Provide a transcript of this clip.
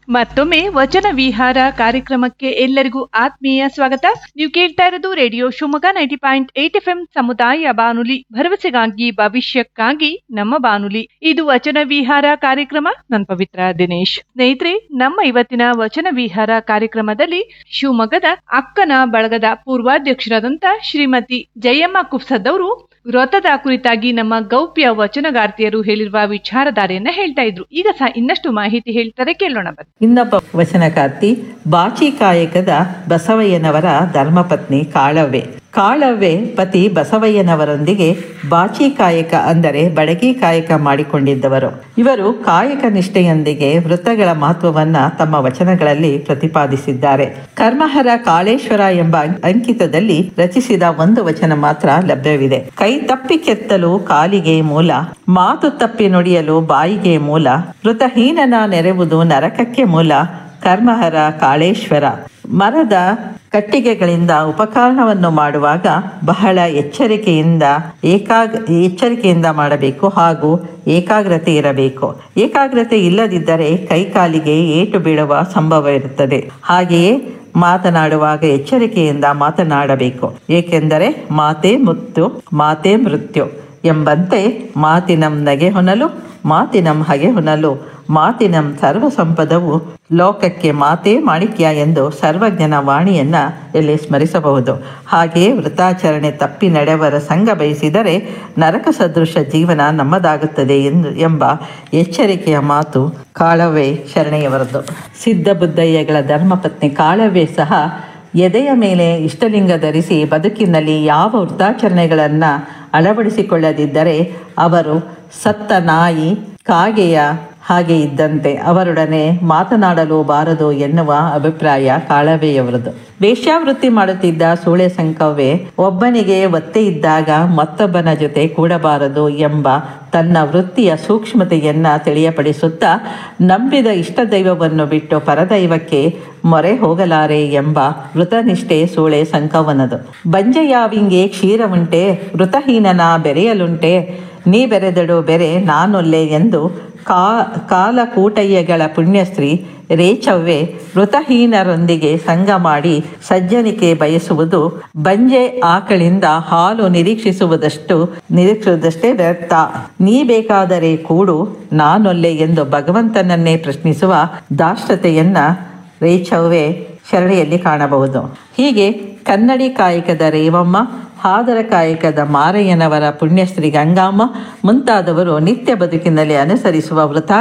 ಮತ್ತೊಮ್ಮೆ ವಚನ ವಿಹಾರ ಕಾರ್ಯಕ್ರಮಕ್ಕೆ ಎಲ್ಲರಿಗೂ ಆತ್ಮೀಯ ಸ್ವಾಗತ ನೀವು ಕೇಳ್ತಾ ಇರೋದು radio Shivamogga ninety point eight F M ಸಮುದಾಯ ಬಾನುಲಿ ಭರವಸೆಗಾಗಿ ಭವಿಷ್ಯಕ್ಕಾಗಿ ನಮ್ಮ ಬಾನುಲಿ ಇದು ವಚನ ವಿಹಾರ ಕಾರ್ಯಕ್ರಮ ನನ್ ಪವಿತ್ರ ದಿನೇಶ್ ಸ್ನೇಹಿತರೆ ನಮ್ಮ ಇವತ್ತಿನ ವಚನ ವಿಹಾರ ಕಾರ್ಯಕ್ರಮದಲ್ಲಿ ಶಿವಮೊಗ್ಗದ ಅಕ್ಕನ ಬಳಗದ ಪೂರ್ವಾಧ್ಯಕ್ಷರಾದಂತ ಶ್ರೀಮತಿ ಜಯಮ್ಮ ಕುಪ್ಸದ್ ಅವರು ವ್ರತದ ಕುರಿತಾಗಿ ನಮ್ಮ ಗೌಪ್ಯ ವಚನಗಾರ್ತಿಯರು ಹೇಳಿರುವ ವಿಚಾರಧಾರೆಯನ್ನ ಹೇಳ್ತಾ ಇದ್ರು ಈಗ ಸಹ ಇನ್ನಷ್ಟು ಮಾಹಿತಿ ಹೇಳ್ತಾರೆ ಕೇಳೋಣ ಬನ್ನಿ ಇನ್ನೊಬ್ಬ ವಚನಕಾರ್ತಿ ಬಾಚಿಕಾಯಕದ ಬಸವಯ್ಯನವರ ಧರ್ಮಪತ್ನಿ ಕಾಳವ್ವೆ ಕಾಳವ್ವೆ ಪತಿ ಬಸವಯ್ಯನವರೊಂದಿಗೆ ಬಾಚಿ ಕಾಯಕ ಅಂದರೆ ಬಡಗಿ ಕಾಯಕ ಮಾಡಿಕೊಂಡಿದ್ದವರು ಇವರು ಕಾಯಕ ನಿಷ್ಠೆಯೊಂದಿಗೆ ವೃತ್ತಗಳ ಮಹತ್ವವನ್ನ ತಮ್ಮ ವಚನಗಳಲ್ಲಿ ಪ್ರತಿಪಾದಿಸಿದ್ದಾರೆ ಕರ್ಮಹರ ಕಾಳೇಶ್ವರ ಎಂಬ ಅಂಕಿತದಲ್ಲಿ ರಚಿಸಿದ ಒಂದು ವಚನ ಮಾತ್ರ ಲಭ್ಯವಿದೆ ಕೈ ತಪ್ಪಿ ಕೆತ್ತಲು ಕಾಲಿಗೆ ಮೂಲ ಮಾತು ತಪ್ಪಿ ನುಡಿಯಲು ಬಾಯಿಗೆ ಮೂಲ ವೃತಹೀನನ ನೆರೆವುದು ನರಕಕ್ಕೆ ಮೂಲ ಕರ್ಮಹರ ಕಾಳೇಶ್ವರ ಮರದ ಕಟ್ಟಿಗೆಗಳಿಂದ ಉಪಕರಣವನ್ನು ಮಾಡುವಾಗ ಬಹಳ ಎಚ್ಚರಿಕೆಯಿಂದ ಏಕಾಗ್ ಎಚ್ಚರಿಕೆಯಿಂದ ಮಾಡಬೇಕು ಹಾಗೂ ಏಕಾಗ್ರತೆ ಇರಬೇಕು ಏಕಾಗ್ರತೆ ಇಲ್ಲದಿದ್ದರೆ ಕೈಕಾಲಿಗೆ ಏಟು ಬೀಳುವ ಸಂಭವ ಇರುತ್ತದೆ ಹಾಗೆಯೇ ಮಾತನಾಡುವಾಗ ಎಚ್ಚರಿಕೆಯಿಂದ ಮಾತನಾಡಬೇಕು ಏಕೆಂದರೆ ಮಾತೇ ಮುತ್ತು ಮಾತೇ ಮೃತ್ಯು ಎಂಬಂತೆ ಮಾತಿನಂ ನಗೆ ಹೊನಲು ಮಾತಿನಂ ಹಗೆ ಹೊನಲು ಮಾತಿನಂ ಸರ್ವ ಸಂಪದವು ಲೋಕಕ್ಕೆ ಮಾತೇ ಮಾಣಿಕ್ಯ ಎಂದು ಸರ್ವಜ್ಞನ ವಾಣಿಯನ್ನ ಇಲ್ಲಿ ಸ್ಮರಿಸಬಹುದು ಹಾಗೆಯೇ ವೃತಾಚರಣೆ ತಪ್ಪಿ ನಡೆವರ ಸಂಘ ಬಯಸಿದರೆ ನರಕ ಸದೃಶ ಜೀವನ ನಮ್ಮದಾಗುತ್ತದೆ ಎಂದು ಎಂಬ ಎಚ್ಚರಿಕೆಯ ಮಾತು ಕಾಳವ್ವೆ ಶರಣೆಯವರದು ಸಿದ್ಧ ಬುದ್ಧಯ್ಯಗಳ ಧರ್ಮಪತ್ನಿ ಕಾಳವ್ವೆ ಸಹ ಎದೆಯ ಮೇಲೆ ಇಷ್ಟಲಿಂಗ ಧರಿಸಿ ಬದುಕಿನಲ್ಲಿ ಯಾವ ವೃತ್ತಾಚರಣೆಗಳನ್ನು ಅಳವಡಿಸಿಕೊಳ್ಳದಿದ್ದರೆ ಅವರು ಸತ್ತ ನಾಯಿ ಕಾಗೆಯ ಹಾಗೆ ಇದ್ದಂತೆ ಅವರೊಡನೆ ಮಾತನಾಡಲು ಬಾರದು ಎನ್ನುವ ಅಭಿಪ್ರಾಯ ಕಾಳವೆಯವರದು ವೇಶ್ಯಾವೃತ್ತಿ ಮಾಡುತ್ತಿದ್ದ ಸೂಳೆ ಸಂಕವ್ವೆ ಒಬ್ಬನಿಗೆ ಒತ್ತೆ ಇದ್ದಾಗ ಮತ್ತೊಬ್ಬನ ಜೊತೆ ಕೂಡಬಾರದು ಎಂಬ ತನ್ನ ವೃತ್ತಿಯ ಸೂಕ್ಷ್ಮತೆಯನ್ನ ತಿಳಿಯಪಡಿಸುತ್ತಾ ನಂಬಿದ ಇಷ್ಟ ದೈವವನ್ನು ಬಿಟ್ಟು ಪರದೈವಕ್ಕೆ ಮೊರೆ ಹೋಗಲಾರೆ ಎಂಬ ವೃತನಿಷ್ಠೆ ಸೂಳೆ ಸಂಕವನದು ಬಂಜೆಯಾವಿಂಗೆ ಕ್ಷೀರವುಂಟೆ ವೃತಹೀನನ ಬೆರೆಯಲುಂಟೆ ನೀ ಬೆರೆದಡು ಬೆರೆ ನಾನೊಲ್ಲೆ ಎಂದು ಕಾ ಕಾಲಕೂಟಯ್ಯಗಳ ಪುಣ್ಯಶ್ರೀ ರೇಚವ್ವೆ ವೃತಹೀನರೊಂದಿಗೆ ಸಂಘ ಮಾಡಿ ಸಜ್ಜನಿಕೆ ಬಯಸುವುದು ಬಂಜೆ ಆಕಳಿಂದ ಹಾಲು ನಿರೀಕ್ಷಿಸುವುದಷ್ಟು ನಿರೀಕ್ಷಿಸುವುದಷ್ಟೇ ವ್ಯರ್ಥ ನೀ ಬೇಕಾದರೆ ಕೂಡು ನಾನೊಲ್ಲೆ ಎಂದು ಭಗವಂತನನ್ನೇ ಪ್ರಶ್ನಿಸುವ ದಾಷ್ಟತೆಯನ್ನ ರೇಚವ್ವೆ ಶರಣೆಯಲ್ಲಿ ಕಾಣಬಹುದು ಹೀಗೆ ಕನ್ನಡಿ ಕಾಯಕದ ರೇವಮ್ಮ ಹಾದರ ಕಾಯಕದ ಮಾರಯ್ಯನವರ ಪುಣ್ಯಶ್ರೀ ಗಂಗಾಮ್ಮ ಮುಂತಾದವರು ನಿತ್ಯ ಬದುಕಿನಲ್ಲಿ ಅನುಸರಿಸುವ ವೃತ